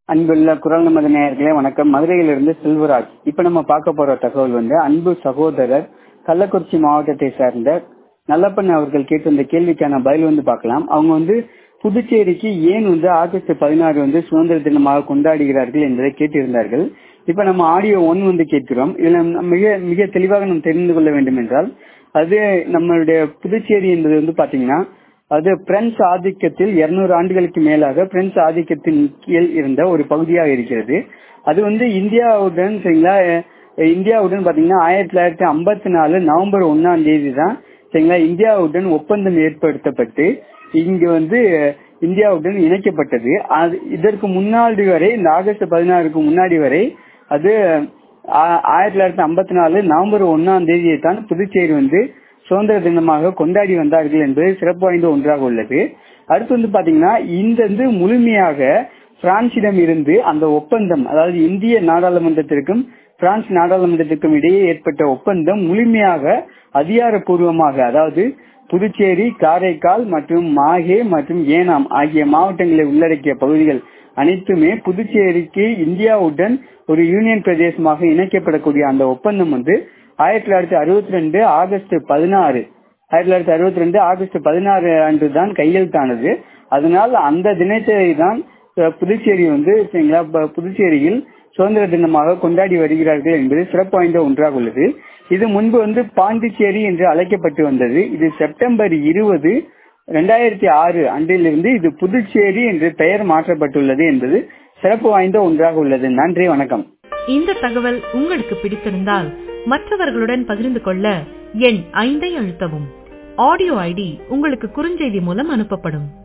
அன்புள்ள குரல் நமது நேயர்களே வணக்கம் மதுரையிலிருந்து செல்வராஜ் இப்ப நம்ம பார்க்க போற தகவல் வந்து அன்பு சகோதரர் கள்ளக்குறிச்சி மாவட்டத்தை சார்ந்த நல்லப்பன் அவர்கள் கேட்ட இந்த கேள்விக்கான பதில் வந்து பார்க்கலாம் அவங்க வந்து புதுச்சேரிக்கு ஏன் வந்து ஆகஸ்ட் பதினாறு வந்து சுதந்திர தினமாக கொண்டாடுகிறார்கள் என்பதை கேட்டிருந்தார்கள் இப்ப நம்ம ஆடியோ ஒன் வந்து கேட்கிறோம் இதுல நம்ம மிக மிக தெளிவாக நம்ம தெரிந்து கொள்ள வேண்டும் என்றால் அது நம்மளுடைய புதுச்சேரி என்பது வந்து பாத்தீங்கன்னா அது பிரெஞ்சு ஆதிக்கத்தில் இருநூறு ஆண்டுகளுக்கு மேலாக பிரெஞ்சு ஆதிக்கத்தின் கீழ் இருந்த ஒரு பகுதியாக இருக்கிறது அது வந்து இந்தியாவுடன் சரிங்களா இந்தியாவுடன் பாத்தீங்கன்னா ஆயிரத்தி தொள்ளாயிரத்தி ஐம்பத்தி நாலு நவம்பர் ஒன்னாம் தேதி தான் சரிங்களா இந்தியாவுடன் ஒப்பந்தம் ஏற்படுத்தப்பட்டு இங்கு வந்து இந்தியாவுடன் இணைக்கப்பட்டது அது இதற்கு முன்னாடி வரை இந்த ஆகஸ்ட் பதினாறுக்கு முன்னாடி வரை அது ஆயிரத்தி தொள்ளாயிரத்தி ஐம்பத்தி நாலு நவம்பர் ஒன்னாம் தேதியை தான் புதுச்சேரி வந்து சுதந்திர தினமாக கொண்டாடி வந்தார்கள் என்பது சிறப்பு வாய்ந்த ஒன்றாக உள்ளது அடுத்து வந்து பாத்தீங்கன்னா இந்த வந்து முழுமையாக பிரான்சிடம் இருந்து அந்த ஒப்பந்தம் அதாவது இந்திய நாடாளுமன்றத்திற்கும் பிரான்ஸ் நாடாளுமன்றத்திற்கும் இடையே ஏற்பட்ட ஒப்பந்தம் முழுமையாக அதிகாரப்பூர்வமாக அதாவது புதுச்சேரி காரைக்கால் மற்றும் மாஹே மற்றும் ஏனாம் ஆகிய மாவட்டங்களை உள்ளடக்கிய பகுதிகள் அனைத்துமே புதுச்சேரிக்கு இந்தியாவுடன் ஒரு யூனியன் பிரதேசமாக இணைக்கப்படக்கூடிய அந்த ஒப்பந்தம் வந்து ஆயிரத்தி தொள்ளாயிரத்தி அறுபத்தி ரெண்டு ஆகஸ்ட் பதினாறு ஆயிரத்தி தொள்ளாயிரத்தி அறுபத்தி ரெண்டு ஆகஸ்ட் பதினாறு அன்று தான் கையெழுத்தானது அதனால் அந்த தினத்தை தான் புதுச்சேரி வந்து புதுச்சேரியில் சுதந்திர தினமாக கொண்டாடி வருகிறார்கள் என்பது சிறப்பு வாய்ந்த ஒன்றாக உள்ளது இது முன்பு வந்து பாண்டிச்சேரி என்று அழைக்கப்பட்டு வந்தது இது செப்டம்பர் இருபது இரண்டாயிரத்தி ஆறு அன்றிலிருந்து இது புதுச்சேரி என்று பெயர் மாற்றப்பட்டுள்ளது என்பது சிறப்பு வாய்ந்த ஒன்றாக உள்ளது நன்றி வணக்கம் இந்த தகவல் உங்களுக்கு பிடித்திருந்தால் மற்றவர்களுடன் பகிர்ந்து கொள்ள எண் ஐந்தை அழுத்தவும் ஆடியோ ஐடி உங்களுக்கு குறுஞ்செய்தி மூலம் அனுப்பப்படும்